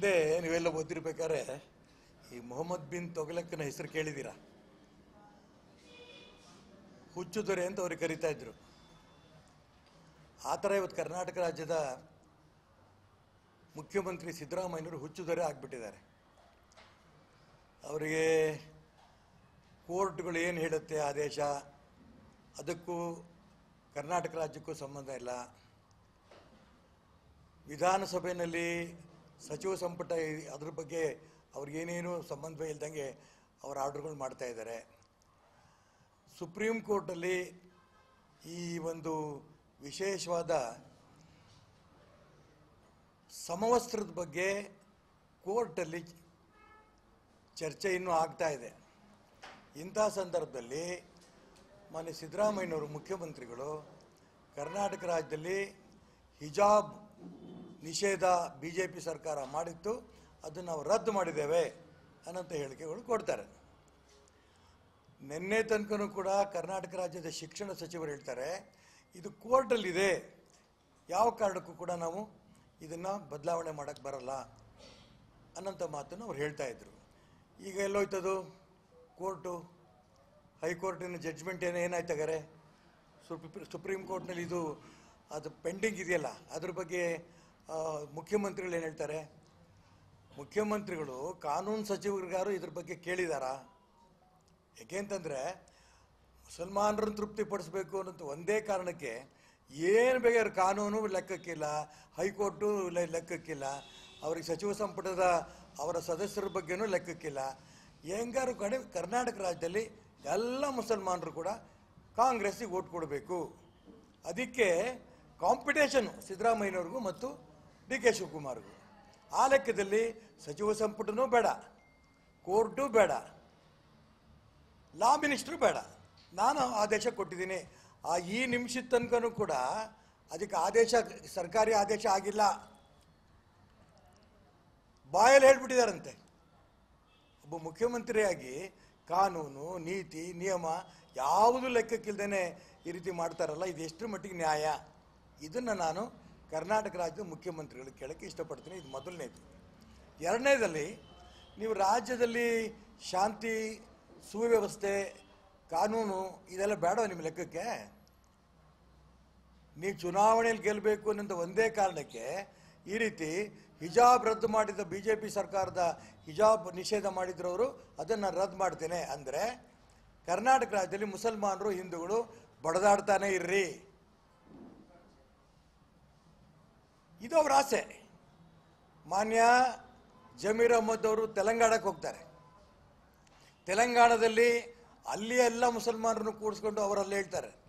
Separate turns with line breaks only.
ಹಿಂದೆ ನೀವೆಲ್ಲ ಓದಿರ್ಬೇಕಾದ್ರೆ ಈ ಮೊಹಮ್ಮದ್ ಬಿನ್ ತೊಗಲಕ್ಕನ ಹೆಸರು ಕೇಳಿದ್ದೀರಾ ಹುಚ್ಚು ದೊರೆ ಅಂತ ಅವ್ರಿಗೆ ಕರಿತಾ ಇದ್ರು ಆ ಥರ ಇವತ್ತು ಕರ್ನಾಟಕ ರಾಜ್ಯದ ಮುಖ್ಯಮಂತ್ರಿ ಸಿದ್ದರಾಮಯ್ಯನವರು ಹುಚ್ಚು ದೊರೆ ಆಗಿಬಿಟ್ಟಿದ್ದಾರೆ ಅವರಿಗೆ ಕೋರ್ಟ್ಗಳು ಏನು ಹೇಳುತ್ತೆ ಆದೇಶ ಅದಕ್ಕೂ ಕರ್ನಾಟಕ ರಾಜ್ಯಕ್ಕೂ ಸಂಬಂಧ ಇಲ್ಲ ವಿಧಾನಸಭೆಯಲ್ಲಿ ಸಚಿವ ಸಂಪುಟ ಇ- ಅದ್ರ ಬಗ್ಗೆ ಅವ್ರಿಗೇನೇನು ಸಂಬಂಧವೇ ಇಲ್ದಂಗೆ ಅವ್ರ ಆರ್ಡರ್ಗಳು ಮಾಡ್ತಾ ಇದ್ದಾರೆ ಸುಪ್ರೀಂ ಕೋರ್ಟಲ್ಲಿ ಈ ಒಂದು ವಿಶೇಷವಾದ ಸಮವಸ್ತ್ರದ ಬಗ್ಗೆ ಕೋರ್ಟಲ್ಲಿ ಚರ್ಚೆ ಇನ್ನೂ ಆಗ್ತಾ ಇದೆ ಇಂಥ ಸಂದರ್ಭದಲ್ಲಿ ಮಾನ್ಯ ಸಿದ್ದರಾಮಯ್ಯನವರು ಮುಖ್ಯಮಂತ್ರಿಗಳು ಕರ್ನಾಟಕ ರಾಜ್ಯದಲ್ಲಿ ಹಿಜಾಬ್ ನಿಷೇಧ ಬಿ ಜೆ ಪಿ ಸರ್ಕಾರ ಮಾಡಿತ್ತು ಅದನ್ನು ನಾವು ರದ್ದು ಮಾಡಿದ್ದೇವೆ ಅನ್ನೋಂಥ ಹೇಳಿಕೆಗಳು ಕೊಡ್ತಾರೆ ನಿನ್ನೆ ತನಕನೂ ಕೂಡ ಕರ್ನಾಟಕ ರಾಜ್ಯದ ಶಿಕ್ಷಣ ಸಚಿವರು ಹೇಳ್ತಾರೆ ಇದು ಕೋರ್ಟಲ್ಲಿದೆ ಯಾವ ಕಾರಣಕ್ಕೂ ಕೂಡ ನಾವು ಇದನ್ನು ಬದಲಾವಣೆ ಮಾಡೋಕ್ಕೆ ಬರಲ್ಲ ಅನ್ನೋಂಥ ಮಾತನ್ನು ಅವ್ರು ಹೇಳ್ತಾ ಇದ್ರು ಈಗ ಎಲ್ಲೋಯ್ತದು ಕೋರ್ಟು ಹೈಕೋರ್ಟಿನ ಜಡ್ಜ್ಮೆಂಟ್ ಏನು ಏನಾಯ್ತಾಗಾರೆ ಸುಪ್ರೀ ಸುಪ್ರೀಂ ಕೋರ್ಟ್ನಲ್ಲಿ ಇದು ಅದು ಪೆಂಡಿಂಗ್ ಇದೆಯಲ್ಲ ಅದ್ರ ಬಗ್ಗೆ ಆ, ಮುಖ್ಯಮಂತ್ರಿಗಳು ಏನು ಹೇಳ್ತಾರೆ ಮುಖ್ಯಮಂತ್ರಿಗಳು ಕಾನೂನು ಸಚಿವರಿಗಾರು ಇದ್ರ ಬಗ್ಗೆ ಕೇಳಿದಾರಾ ಯಾಕೆಂತಂದರೆ ಮುಸಲ್ಮಾನರನ್ನು ತೃಪ್ತಿಪಡಿಸ್ಬೇಕು ಅನ್ನೋದು ಒಂದೇ ಕಾರಣಕ್ಕೆ ಏನು ಬೇಕಾದ್ರೆ ಕಾನೂನು ಲೆಕ್ಕಕ್ಕಿಲ್ಲ ಹೈಕೋರ್ಟು ಲೆ- ಲೆಕ್ಕಕ್ಕಿಲ್ಲ ಅವ್ರಿಗೆ ಸಚಿವ ಸಂಪುಟದ ಅವರ ಸದಸ್ಯರ ಬಗ್ಗೆನೂ ಲೆಕ್ಕಕ್ಕಿಲ್ಲ ಹೆಂಗಾರು ಕಡೆ ಕರ್ನಾಟಕ ರಾಜ್ಯದಲ್ಲಿ ಎಲ್ಲ ಮುಸಲ್ಮಾನರು ಕೂಡ ಕಾಂಗ್ರೆಸ್ಸಿಗೆ ಓಟ್ ಕೊಡಬೇಕು ಅದಕ್ಕೆ ಕಾಂಪಿಟೇಷನ್ ಸಿದ್ದರಾಮಯ್ಯನವ್ರಿಗೂ ಮತ್ತು ಡಿ ಕೆ ಶಿವಕುಮಾರ್ಗೂ ಆ ಲೆಕ್ಕದಲ್ಲಿ ಸಚಿವ ಸಂಪುಟನೂ ಬೇಡ ಕೋರ್ಟು ಬೇಡ ಲಾ ಮಿನಿಸ್ಟ್ರು ಬೇಡ ನಾನು ಆದೇಶ ಕೊಟ್ಟಿದ್ದೀನಿ ಆ ಈ ನಿಮಿಷದ ತನಕನೂ ಕೂಡ ಅದಕ್ಕೆ ಆದೇಶ ಸರ್ಕಾರಿ ಆದೇಶ ಆಗಿಲ್ಲ ಬಾಯಲ್ಲಿ ಹೇಳ್ಬಿಟ್ಟಿದಾರಂತೆ ಒಬ್ಬ ಮುಖ್ಯಮಂತ್ರಿಯಾಗಿ ಕಾನೂನು ನೀತಿ ನಿಯಮ ಯಾವುದು ಲೆಕ್ಕಕ್ಕಿಲ್ದೇನೆ ಈ ರೀತಿ ಮಾಡ್ತಾರಲ್ಲ ಇದು ಎಷ್ಟು ಮಟ್ಟಿಗೆ ನ್ಯಾಯ ಇದನ್ನು ನಾನು ಕರ್ನಾಟಕ ರಾಜ್ಯದ ಮುಖ್ಯಮಂತ್ರಿಗಳಿಗೆ ಕೇಳಕ್ಕೆ ಇಷ್ಟಪಡ್ತೀನಿ ಇದು ಮೊದಲನೇದು ಎರಡನೇದಲ್ಲಿ ನೀವು ರಾಜ್ಯದಲ್ಲಿ ಶಾಂತಿ ಸುವ್ಯವಸ್ಥೆ ಕಾನೂನು ಇದೆಲ್ಲ ಬೇಡ ನಿಮ್ಮ ಲೆಕ್ಕಕ್ಕೆ ನೀವು ಚುನಾವಣೆಯಲ್ಲಿ ಗೆಲ್ಲಬೇಕು ಅನ್ನೋ ಒಂದೇ ಕಾರಣಕ್ಕೆ ಈ ರೀತಿ ಹಿಜಾಬ್ ರದ್ದು ಮಾಡಿದ ಬಿ ಜೆ ಪಿ ಸರ್ಕಾರದ ಹಿಜಾಬ್ ನಿಷೇಧ ಮಾಡಿದ್ರವರು ಅದನ್ನು ರದ್ದು ಮಾಡ್ತೇನೆ ಅಂದರೆ ಕರ್ನಾಟಕ ರಾಜ್ಯದಲ್ಲಿ ಮುಸಲ್ಮಾನರು ಹಿಂದೂಗಳು ಬಡದಾಡ್ತಾನೆ ಇರ್ರಿ ಇದು ಅವ್ರ ಆಸೆ ಮಾನ್ಯ ಜಮೀರ್ ಅಹ್ಮದ್ ಅವರು ತೆಲಂಗಾಣಕ್ಕೆ ಹೋಗ್ತಾರೆ ತೆಲಂಗಾಣದಲ್ಲಿ ಅಲ್ಲಿ ಎಲ್ಲ ಮುಸಲ್ಮಾನರನ್ನು ಕೂಡಿಸ್ಕೊಂಡು ಅವರಲ್ಲಿ ಹೇಳ್ತಾರೆ